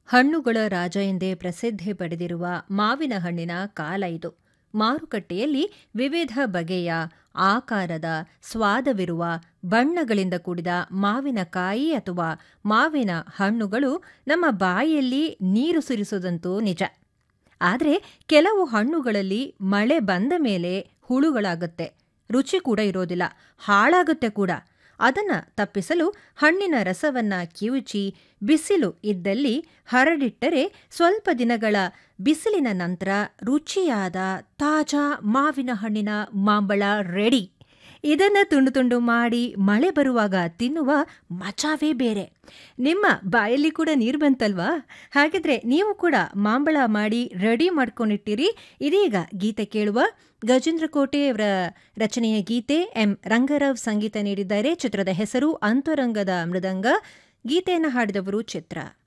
ಹಣ್ಣುಗಳ ರಾಜ ಎಂದೇ ಪ್ರಸಿದ್ಧಿ ಪಡೆದಿರುವ ಮಾವಿನ ಹಣ್ಣಿನ ಕಾಲ ಇದು ಮಾರುಕಟ್ಟೆಯಲ್ಲಿ ವಿವಿಧ ಬಗೆಯ ಆಕಾರದ ಸ್ವಾದವಿರುವ ಬಣ್ಣಗಳಿಂದ ಕೂಡಿದ ಮಾವಿನಕಾಯಿ ಅಥವಾ ಮಾವಿನ ಹಣ್ಣುಗಳು ನಮ್ಮ ಬಾಯಲ್ಲಿ ನೀರು ಸುರಿಸುವುದಂತೂ ನಿಜ ಆದರೆ ಕೆಲವು ಹಣ್ಣುಗಳಲ್ಲಿ ಮಳೆ ಬಂದ ಮೇಲೆ ಹುಳುಗಳಾಗುತ್ತೆ ರುಚಿ ಕೂಡ ಇರೋದಿಲ್ಲ ಹಾಳಾಗುತ್ತೆ ಕೂಡ ಅದನ್ನು ತಪ್ಪಿಸಲು ಹಣ್ಣಿನ ರಸವನ್ನ ಕಿವುಚಿ ಬಿಸಿಲು ಇದ್ದಲ್ಲಿ ಹರಡಿಟ್ಟರೆ ಸ್ವಲ್ಪ ದಿನಗಳ ಬಿಸಿಲಿನ ನಂತರ ರುಚಿಯಾದ ತಾಜಾ ಮಾವಿನ ಹಣ್ಣಿನ ಮಾಂಬಳ ರೆಡಿ ಇದನ್ನು ತುಂಡು ತುಂಡು ಮಾಡಿ ಮಳೆ ಬರುವಾಗ ತಿನ್ನುವ ಮಜಾವೇ ಬೇರೆ ನಿಮ್ಮ ಬಾಯಲ್ಲಿ ಕೂಡ ನೀರು ಬಂತಲ್ವಾ ಹಾಗಿದ್ರೆ ನೀವು ಕೂಡ ಮಾಂಬಳ ಮಾಡಿ ರೆಡಿ ಮಾಡ್ಕೊಂಡಿಟ್ಟಿರಿ ಇದೀಗ ಗೀತೆ ಕೇಳುವ ಗಜೇಂದ್ರ ಕೋಟೆಯವರ ರಚನೆಯ ಗೀತೆ ಎಂ ರಂಗರಾವ್ ಸಂಗೀತ ನೀಡಿದ್ದಾರೆ ಚಿತ್ರದ ಹೆಸರು ಅಂತರಂಗದ ಮೃದಂಗ ಗೀತೆಯನ್ನು ಹಾಡಿದವರು ಚಿತ್ರ